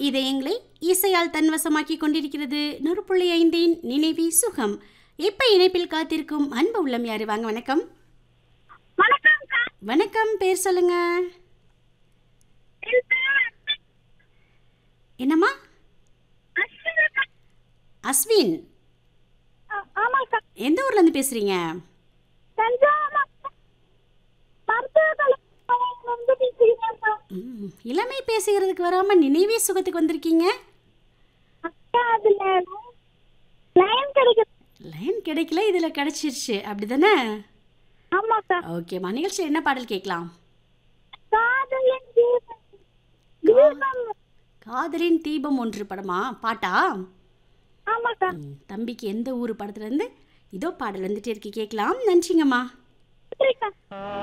இதயங்களை இசையால் தன்வசமாக்கி கொண்டிருக்கிறது நூறு புள்ளி ஐந்தின் நினைவி சுகம் இப்ப இணைப்பில் காத்திருக்கும் அன்பு உள்ளம் யாரு வாங்க வணக்கம் வணக்கம்க்கா வணக்கம் பேர் சொல்லுங்க என் பேர் என்னம்மா அஸ்வினாக்கா. அஸ்வின் ஆ- ஆமாக்கா எந்த ஊர்ல இருந்து பேசுறீங்க தஞ்சாவூர் மருத்துவக் கல்லூரியிலிருந்து பேசுகிறேன்க்கா. ம், இளமை பேசுகிறதுக்கு வராம நினைவே சுகத்துக்கு வந்திருக்கீங்க அக்கா, அதுல லைன் கிடைக்குது. லைன் கிடைக்கல இதுல கிடைச்சிருச்சு அப்படிதானே ஆமாக்கா. ஓகேம்மா நிகழ்ச்சியில் என்ன பாடல் கேட்கலாம் காதலின் தீபம். தீபம். காதலின் தீபம் ஒன்று படமா பாட்டா ஆமாக்கா. ம், தம்பிக்கு எந்த ஊர் படத்துல இருந்து இதோ பாடல் வந்துட்டே இருக்கு கேட்கலாம் நன்றிங்கம்மா நன்றிக்கா.